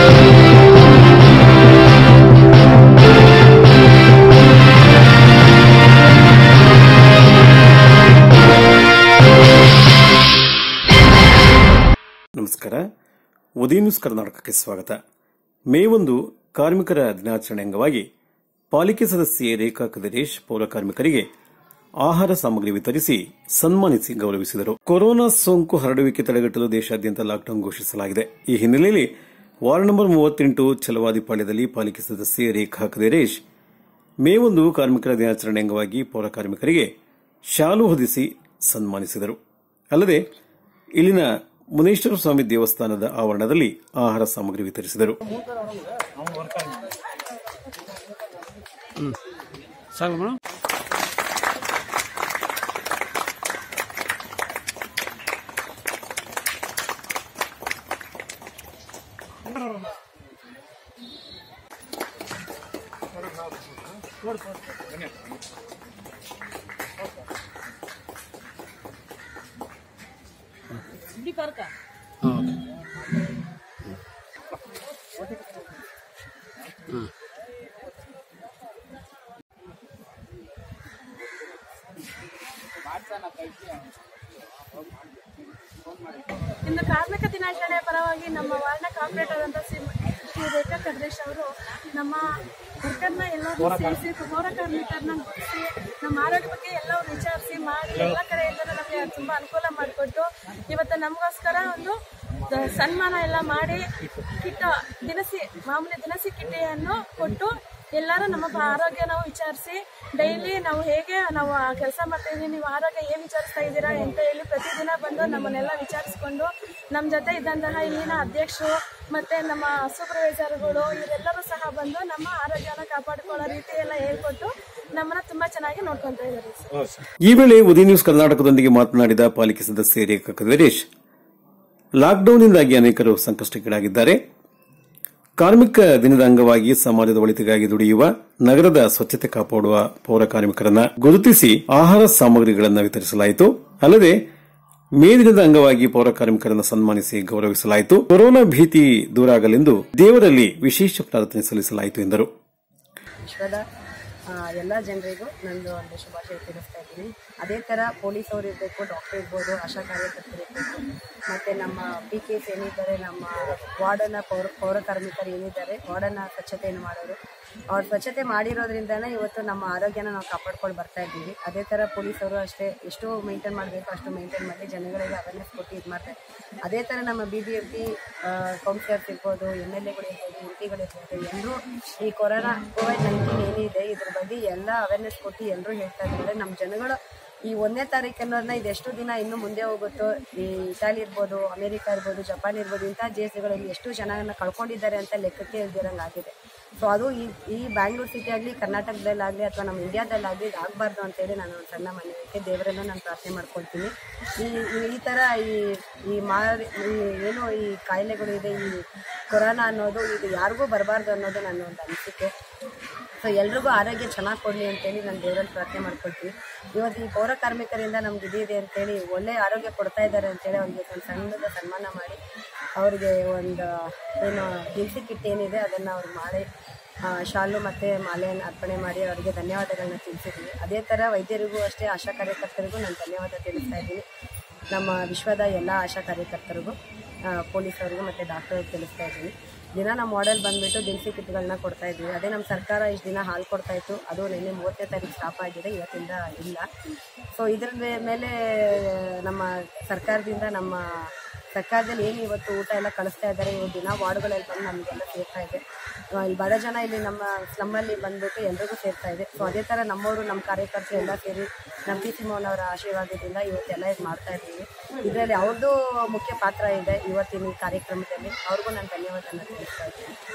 ನಮಸ್ಕಾರ ಉದಯ ನ್ಯೂಸ್ ಕರ್ನಾಟಕಕ್ಕೆ ಸ್ವಾಗತ ಮೇ ಒಂದು ಕಾರ್ಮಿಕರ ದಿನಾಚರಣೆ ಅಂಗವಾಗಿ ಪಾಲಿಕೆ ಸದಸ್ಯೆ ರೇಖಾ ಕದಿರೇಶ್ ಪೌರ ಕಾರ್ಮಿಕರಿಗೆ ಆಹಾರ ಸಾಮಗ್ರಿ ವಿತರಿಸಿ ಸನ್ಮಾನಿಸಿ ಗೌರವಿಸಿದರು ಕೊರೋನಾ ಸೋಂಕು ಹರಡುವಿಕೆ ತಡೆಗಟ್ಟಲು ದೇಶಾದ್ಯಂತ ಲಾಕ್ಡೌನ್ ಘೋಷಿಸಲಾಗಿದೆ ಈ ಹಿನ್ನೆಲೆಯಲ್ಲಿ ವಾರ್ಡ್ ನಂಬರ್ ಮೂವತ್ತೆಂಟು ಛಲವಾದಿಪಾಳ್ಯದಲ್ಲಿ ಪಾಲಿಕೆ ಸದಸ್ಯೆ ರೇಖಾ ಕದಿರೇಶ್ ಮೇ ಒಂದು ಕಾರ್ಮಿಕರ ದಿನಾಚರಣೆ ಅಂಗವಾಗಿ ಪೌರ ಕಾರ್ಮಿಕರಿಗೆ ಶಾಲು ಹೊದಿಸಿ ಸನ್ಮಾನಿಸಿದರು ಅಲ್ಲದೆ ಇಲ್ಲಿನ ಮುನೇಶ್ವರ ಸ್ವಾಮಿ ದೇವಸ್ಥಾನದ ಆವರಣದಲ್ಲಿ ಆಹಾರ ಸಾಮಗ್ರಿ ವಿತರಿಸಿದರು ಸಾಕು ಮೇಡಮ್ ಇಂದು ಕಾರ್ಮಿಕ ದಿನಾಚರಣೆಯ ಪರವಾಗಿ ನಮ್ಮ ವಾರ್ಡ್ನ ಕಾರ್ಪೊರೇಟರ್ ಅಂತ ಶ್ರೀ ಶ್ರೀ ರೇಖಾ ಕದ್ರೇಶ್ ಅವರು ನಮ್ಮ ವರ್ಕರ್ನ ಎಲ್ಲರೂ ಸೇರಿಸಿ ಪೌರ ಕಾರ್ಮಿಕರನ್ನ ಗುರುತಿಸಿ ನಮ್ಮ ಆರೋಗ್ಯ ಬಗ್ಗೆ ಎಲ್ಲರೂ ವಿಚಾರಿಸಿ ಮಾಡಿ ಎಲ್ಲ ಕಡೆಯಿಂದ ನಮಗೆ ತುಂಬಾ ಅನುಕೂಲ ಮಾಡಿಕೊಟ್ಟು ಇವತ್ತು ನಮಗೋಸ್ಕರ ಒಂದು ದ- ಸನ್ಮಾನ ಎಲ್ಲ ಮಾಡಿ ಕಿಟ್ಟ ದಿನಸಿ ಮಾಮೂಲಿ ದಿನಸಿ ಕಿಟ್ಟಿಯನ್ನು ಕೊಟ್ಟು ಎಲ್ಲರೂ ನಮ್ಮ ಪ- ಆರೋಗ್ಯ ನಾವು ವಿಚಾರಿಸಿ ಡೈಲಿ ನಾವು ಹೇಗೆ ನಾವು ಕೆಲಸ ಮಾಡ್ತಾ ಇದೀವಿ ನೀವು ಆರೋಗ್ಯ ಏನ್ ವಿಚಾರಿಸ್ತಾ ಇದ್ದೀರಾ ಅಂತ ಹೇಳಿ ಪ್ರತಿದಿನ ಬಂದು ನಮ್ಮನ್ನೆಲ್ಲ ವಿಚಾರಿಸ್ಕೊಂಡು ನಮ್ಮ ಜೊತೆ ಇದ್ದಂತಹ ಇಲ್ಲಿನ ಅಧ್ಯಕ್ಷರು ಮತ್ತೆ ನಮ್ಮ ಸೂಪರ್ವೈಸರ್ಗಳು ಇವರೆಲ್ಲರೂ ಸಹ ಬಂದು ನಮ್ಮ ಆರೋಗ್ಯನ ಕಾಪಾಡಿಕೊಳ್ಳೋ ರೀತಿ ಎಲ್ಲ ಹೇಳ್ಕೊಟ್ಟು ನಮ್ಮನ್ನ ತುಂಬಾ ಚೆನ್ನಾಗಿ ನೋಡ್ಕೊಂತ ಇದ್ದಾರೆ ಸರ್ ಈ ವೇಳೆ ಉದಯ ನ್ಯೂಸ್ ಕರ್ನಾಟಕದೊಂದಿಗೆ ಮಾತನಾಡಿದ ಪಾಲಿಕೆ ಸದಸ್ಯೆ ರೇಖಾ ಕದಿರೇಶ್ ಲಾಕ್ಡೌನ್ನಿಂದಾಗಿ ಅನೇಕರು ಸಂಕಷ್ಟಕ್ಕೀಡಾಗಿದ್ದಾರೆ ಕಾರ್ಮಿಕ ದಿನದ ಅಂಗವಾಗಿ ಸಮಾಜದ ಒಳಿತಿಗಾಗಿ ದುಡಿಯುವ ನಗರದ ಸ್ವಚ್ಛತೆ ಕಾಪಾಡುವ ಪೌರ ಕಾರ್ಮಿಕರನ್ನ ಗುರುತಿಸಿ ಆಹಾರ ಸಾಮಗ್ರಿಗಳನ್ನು ವಿತರಿಸಲಾಯಿತು ಅಲ್ಲದೆ ಮೇ ದಿನದ ಅಂಗವಾಗಿ ಪೌರ ಕಾರ್ಮಿಕರನ್ನು ಸನ್ಮಾನಿಸಿ ಗೌರವಿಸಲಾಯಿತು ಕೊರೋನಾ ಭೀತಿ ದೂರಾಗಲೆಂದು ದೇವರಲ್ಲಿ ವಿಶೇಷ ಪ್ರಾರ್ಥನೆ ಸಲ್ಲಿಸಲಾಯಿತು ಎಂದರು ವಿಶ್ವದ ಎಲ್ಲ ಜನರಿಗೂ ನಂದು ಒಂದು ಶುಭಾಶಯ ತಿಳಿಸ್ತಾ ಇದ್ದೀನಿ ಅದೇ ಥರ ಪೊಲೀಸ್ ಅವರು ಇರಬೇಕು ಡಾಕ್ಟರ್ ಇರ್ಬೋದು ಆಶಾ ಕಾರ್ಯಕರ್ತರು ಇರಬೇಕು ಮತ್ತು ನಮ್ಮ ಪಿ ಕೆ ಎಸ್ ಏನಿದ್ದಾರೆ ನಮ್ಮ ವಾರ್ಡನ್ನ ಪೌರ ಪೌರ ಕಾರ್ಮಿಕರು ಏನಿದ್ದಾರೆ ವಾರ್ಡನ್ನ ಸ್ವಚ್ಛತೆಯನ್ನು ಮಾಡೋರು ಅವ್ರು ಸ್ವಚ್ಛತೆ ಮಾಡಿರೋದ್ರಿಂದನೇ ಇವತ್ತು ನಮ್ಮ ಆರೋಗ್ಯನ ನಾವು ಕಾಪಾಡ್ಕೊಂಡು ಬರ್ತಾ ಇದ್ದೀವಿ ಅದೇ ಥರ ಪೊಲೀಸವರು ಅಷ್ಟೇ ಎಷ್ಟು ಮೇಂಟೈನ್ ಮಾಡಬೇಕು ಅಷ್ಟು ಮೇಂಟೈನ್ ಮಾಡಿ ಜನಗಳಿಗೆ ಅವೇರ್ನೆಸ್ ಕೊಟ್ಟು ಇದು ಮಾಡ್ತಾರೆ ಅದೇ ಥರ ನಮ್ಮ B B M P councillors ಇರ್ಬೋದು ಎಮ್ ಎಲ್ ಎಗಳು ಇರ್ಬೋದು ಎಂ ಪಿಗಳು ಇರ್ಬೋದು ಎಲ್ಲರೂ ಈ ಕೊರೋನಾ ಕೋವಿಡ್ ನೈನ್ಟೀನ್ ಏನಿದೆ ಇದ್ರ ಬಗ್ಗೆ ಎಲ್ಲ ಅವೇರ್ನೆಸ್ ಕೊಟ್ಟು ಎಲ್ಲರೂ ಹೇಳ್ತಾ ಇದ್ದಾರೆ ನಮ್ಮ ಜನಗಳು ಈ ಒಂದನೇ ತಾರೀಕು ಅನ್ನೋದನ್ನ ಇದೆಷ್ಟು ದಿನ ಇನ್ನು ಮುಂದೆ ಹೋಗುತ್ತೋ ಈ ಇಟಾಲಿ ಇರ್ಬೋದು ಅಮೆರಿಕ ಇರ್ಬೋದು ಜಪಾನ್ ಇರ್ಬೋದು ಇಂಥ ದೇಶಗಳಲ್ಲಿ ಎಷ್ಟು ಜನರನ್ನ ಕಳ್ಕೊಂಡಿದ್ದಾರೆ ಅಂತ ಲೆಕ್ಕಕ್ಕೆ ಇಲ್ದಿರಂಗೆ ಆಗಿದೆ ಸೊ ಅದು ಈ ಈ ಬ್ಯಾಂಗ್ಳೂರ್ ಸಿಟಿ ಆಗಲಿ ಕರ್ನಾಟಕದಲ್ಲಾಗಲಿ ಅಥವಾ ನಮ್ಮ ಇಂಡಿಯಾದಲ್ಲಾಗಲಿ ಇದು ಆಗಬಾರ್ದು ಅಂತೇಳಿ ನಾನು ಒಂದು ಸಣ್ಣ ಮನವಿಗೆ ದೇವರನ್ನು ನಾನು ಪ್ರಾರ್ಥನೆ ಮಾಡ್ಕೊಳ್ತೀನಿ ಈ ಈ- ಈ ಥರ ಈ ಈ ಮಾರಿ ಈ ಏನು ಈ ಕಾಯಿಲೆಗಳು ಇದೆ ಈ ಕೊರೋನಾ ಅನ್ನೋದು ಇದು ಯಾರಿಗೂ ಬರಬಾರ್ದು ಅನ್ನೋದು ನನ್ನ ಒಂದು ಅನಿಸಿಕೆ ಸೊ ಎಲ್ರಿಗೂ ಆರೋಗ್ಯ ಚೆನ್ನಾಗಿ ಕೊಡಲಿ ಅಂತೇಳಿ ನಾನು ದೇವರಲ್ಲಿ ಪ್ರಾರ್ಥನೆ ಮಾಡ್ಕೊಳ್ತೀನಿ ಇವತ್ತು ಈ ಪೌರ ಕಾರ್ಮಿಕರಿಂದ ನಮ್ಗೆ ಇದಿದೆ ಅಂತೇಳಿ ಒಳ್ಳೆ ಆರೋಗ್ಯ ಕೊಡ್ತಾ ಇದ್ದಾರೆ ಅಂತೇಳಿ ಅವ್ರಿಗೆ ಒಂದು ಸಣ್ಣದ ಸನ್ಮಾನ ಮಾಡಿ ಅವರಿಗೆ ಒಂದು ಏನು ದಿನಸಿ ಕಿಟ್ ಏನಿದೆ ಅದನ್ನು ಅವ್ರು ಮಾಡಿ ಆ, ಶಾಲು ಮತ್ತು ಮಾಲೆಯನ್ನು ಅರ್ಪಣೆ ಮಾಡಿ ಅವರಿಗೆ ಧನ್ಯವಾದಗಳನ್ನ ತಿಳಿಸಿದ್ವಿ ಅದೇ ಥರ ವೈದ್ಯರಿಗೂ ಅಷ್ಟೇ ಆಶಾ ಕಾರ್ಯಕರ್ತರಿಗೂ ನಾನು ಧನ್ಯವಾದ ತಿಳಿಸ್ತಾ ಇದ್ದೀನಿ ನಮ್ಮ ವಿಶ್ವದ ಎಲ್ಲ ಆಶಾ ಕಾರ್ಯಕರ್ತರಿಗೂ ಆ, ಪೊಲೀಸರಿಗೂ ಮತ್ತು ಡಾಕ್ಟರ್ ತಿಳಿಸ್ತಾ ಇದ್ದೀನಿ ದಿನ ನಮ್ಮ ಮಾಡೆಲ್ ಬಂದುಬಿಟ್ಟು ದಿನಸಿ ಕಿಟ್ಗಳನ್ನ ಕೊಡ್ತಾ ಇದ್ವಿ ಅದೇ ನಮ್ಮ ಸರ್ಕಾರ ಇಷ್ಟು ದಿನ ಹಾಲು ಕೊಡ್ತಾ ಇತ್ತು ಅದು ನಿನ್ನೆ ಮೂವತ್ತನೇ ತಾರೀಕು ಸ್ಟಾಪ್ ಆಗಿದೆ ಇವತ್ತಿಂದ ಇಲ್ಲ ಸೊ ಇದ್ರ ಮೇ- ಮೇಲೆ ನಮ್ಮ ಸರ್ಕಾರದಿಂದ ನಮ್ಮ ಸರ್ಕಾರದಲ್ಲಿ ಏನು ಇವತ್ತು ಊಟ ಎಲ್ಲ ಕಳಿಸ್ತಾ ಇದ್ದಾರೆ ಇವತ್ತು ದಿನ ವಾರ್ಡ್ಗಳಲ್ಲಿ ಬಂದು ನಮಗೆಲ್ಲ ಸೇರ್ತಾ ಇದೆ ಆ, ಇಲ್ಲಿ ಬಡ ಜನ ಇಲ್ಲಿ ನಮ್ಮ ಸ್ಲಮ್ಮಲ್ಲಿ ಬಂದ್ಬಿಟ್ಟು ಎಲ್ರಿಗೂ ಸೇರ್ತಾ ಇದೆ ಸೊ ಅದೇ ಥರ ನಮ್ಮವರು ನಮ್ಮ ಕಾರ್ಯಕರ್ತರು ಎಲ್ಲ ಸೇರಿ ನಮ್ಮ ಪಿ ಸಿ ಮೋಹನ್ ಅವರ ಆಶೀರ್ವಾದದಿಂದ ಇವತ್ತೆಲ್ಲ ಇದು ಮಾಡ್ತಾ ಇದ್ದೀವಿ ಇದರಲ್ಲಿ ಅವ್ರದ್ದು ಮುಖ್ಯ ಪಾತ್ರ ಇದೆ ಇವತ್ತಿನ ಈ ಕಾರ್ಯಕ್ರಮದಲ್ಲಿ ಅವ್ರಿಗೂ ನಾನು ಧನ್ಯವಾದನ ತಿಳಿಸ್ತಾ ಇದ್ದೀನಿ